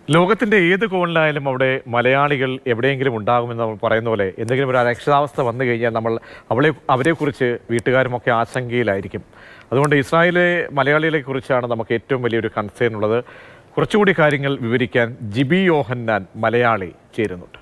ലോകത്തിന്റെ ഏത് കോണിലായാലും അവിടെ മലയാളികൾ എവിടെയെങ്കിലും ഉണ്ടാകുമെന്ന് നമ്മൾ പറയുന്ന പോലെ എന്തെങ്കിലും ഒരു അരക്ഷിതാവസ്ഥ വന്നു കഴിഞ്ഞാൽ നമ്മൾ അവളെ അവരെക്കുറിച്ച് വീട്ടുകാരുമൊക്കെ ആശങ്കയിലായിരിക്കും അതുകൊണ്ട് ഇസ്രായേലിലെ മലയാളികളെ കുറിച്ചാണ് നമുക്ക് ഏറ്റവും വലിയൊരു കൺസേൺ ഉള്ളത് കുറച്ചുകൂടി കാര്യങ്ങൾ വിവരിക്കാൻ ജിബി യോഹന്നാൻ മലയാളി ചേരുന്നുണ്ട്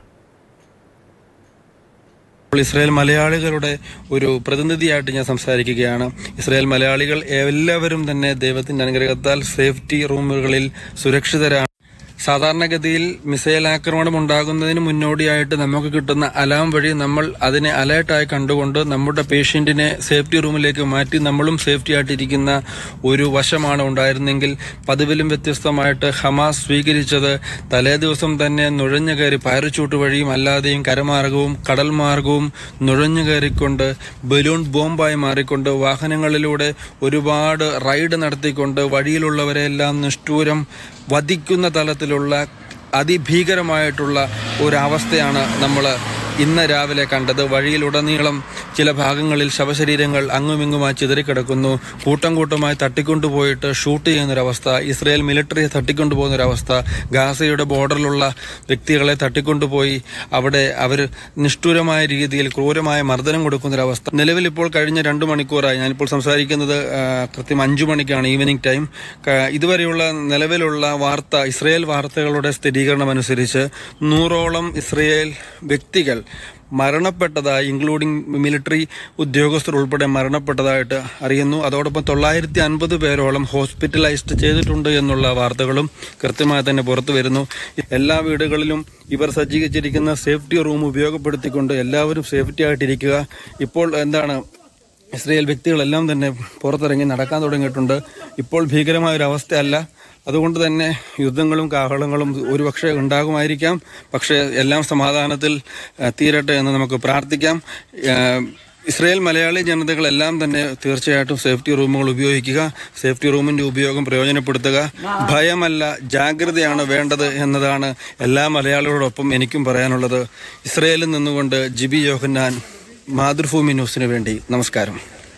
ഇപ്പോൾ ഇസ്രായേൽ മലയാളികളുടെ ഒരു പ്രതിനിധിയായിട്ട് ഞാൻ സംസാരിക്കുകയാണ് ഇസ്രായേൽ മലയാളികൾ എല്ലാവരും തന്നെ ദൈവത്തിന്റെ അനുഗ്രഹത്താൽ സേഫ്റ്റി റൂമുകളിൽ സുരക്ഷിതരാണ് സാധാരണഗതിയിൽ മിസൈൽ ആക്രമണം ഉണ്ടാകുന്നതിന് മുന്നോടിയായിട്ട് നമുക്ക് കിട്ടുന്ന അലാം വഴി നമ്മൾ അതിനെ അലേർട്ടായി കണ്ടുകൊണ്ട് നമ്മുടെ പേഷ്യന്റിനെ സേഫ്റ്റി റൂമിലേക്ക് മാറ്റി നമ്മളും സേഫ്റ്റി ആയിട്ടിരിക്കുന്ന ഒരു വശമാണ് ഉണ്ടായിരുന്നെങ്കിൽ പതിവിലും വ്യത്യസ്തമായിട്ട് ഹമാസ് സ്വീകരിച്ചത് തലേ ദിവസം തന്നെ നുഴഞ്ഞു കയറി പാരച്ചൂട്ട് വഴിയും അല്ലാതെയും കരമാർഗവും കടൽ മാർഗവും നുഴഞ്ഞു കയറിക്കൊണ്ട് ബലൂൺ ബോംബായി മാറിക്കൊണ്ട് വാഹനങ്ങളിലൂടെ ഒരുപാട് റൈഡ് നടത്തിക്കൊണ്ട് വഴിയിലുള്ളവരെല്ലാം നിഷ്ഠൂരം വധിക്കുന്ന തലത്തിലുള്ള അതിഭീകരമായിട്ടുള്ള ഒരവസ്ഥയാണ് നമ്മൾ ഇന്ന് രാവിലെ കണ്ടത് വഴിയിലുടനീളം ചില ഭാഗങ്ങളിൽ ശവശരീരങ്ങൾ അങ്ങുമിങ്ങുമായി ചിതറിക്കിടക്കുന്നു കൂട്ടം കൂട്ടമായി തട്ടിക്കൊണ്ടുപോയിട്ട് ഷൂട്ട് ചെയ്യുന്നൊരവസ്ഥ ഇസ്രായേൽ മിലിറ്ററിയെ തട്ടിക്കൊണ്ടുപോകുന്നൊരവസ്ഥ ഗാസയുടെ ബോർഡറിലുള്ള വ്യക്തികളെ തട്ടിക്കൊണ്ടുപോയി അവിടെ അവർ നിഷ്ഠുരമായ രീതിയിൽ ക്രൂരമായ മർദ്ദനം കൊടുക്കുന്നൊരവസ്ഥ നിലവിൽ ഇപ്പോൾ കഴിഞ്ഞ രണ്ട് മണിക്കൂറായി ഞാനിപ്പോൾ സംസാരിക്കുന്നത് ആ, കൃത്യം അഞ്ചു മണിക്കാണ് ഈവനിങ് ടൈം ക- ഇതുവരെയുള്ള നിലവിലുള്ള വാർത്ത ഇസ്രായേൽ വാർത്തകളുടെ സ്ഥിരീകരണം അനുസരിച്ച് നൂറോളം ഇസ്രായേൽ വ്യക്തികൾ മരണപ്പെട്ടതായി ഇൻക്ലൂഡിംഗ് മിലിറ്ററി ഉദ്യോഗസ്ഥർ ഉൾപ്പെടെ മരണപ്പെട്ടതായിട്ട് അറിയുന്നു അതോടൊപ്പം തൊള്ളായിരത്തി അൻപത് പേരോളം ഹോസ്പിറ്റലൈസ്ഡ് ചെയ്തിട്ടുണ്ട് എന്നുള്ള വാർത്തകളും കൃത്യമായി തന്നെ പുറത്തു വരുന്നു എല്ലാ വീടുകളിലും ഇവർ സജ്ജീകരിച്ചിരിക്കുന്ന സേഫ്റ്റി റൂം ഉപയോഗപ്പെടുത്തിക്കൊണ്ട് എല്ലാവരും സേഫ്റ്റി ആയിട്ടിരിക്കുക ഇപ്പോൾ എന്താണ് ഇസ്രയേൽ വ്യക്തികളെല്ലാം തന്നെ പുറത്തിറങ്ങി നടക്കാൻ തുടങ്ങിയിട്ടുണ്ട് ഇപ്പോൾ ഭീകരമായ ഒരു അവസ്ഥയല്ല അതുകൊണ്ട് തന്നെ യുദ്ധങ്ങളും കാഹളങ്ങളും ഒരുപക്ഷെ ഉണ്ടാകുമായിരിക്കാം പക്ഷേ എല്ലാം സമാധാനത്തിൽ ആ, തീരട്ടെ എന്ന് നമുക്ക് പ്രാർത്ഥിക്കാം ആ, ഇസ്രയേൽ മലയാളി ജനതകളെല്ലാം തന്നെ തീർച്ചയായിട്ടും സേഫ്റ്റി റൂമുകൾ ഉപയോഗിക്കുക സേഫ്റ്റി റൂമിന്റെ ഉപയോഗം പ്രയോജനപ്പെടുത്തുക ഭയമല്ല ജാഗ്രതയാണ് വേണ്ടത് എന്നതാണ് എല്ലാ മലയാളികളോടൊപ്പം എനിക്കും പറയാനുള്ളത് ഇസ്രയേലിൽ നിന്നുകൊണ്ട് ജിബി യോഹന്നാൻ മാതൃഭൂമി ന്യൂസിന് വേണ്ടി നമസ്കാരം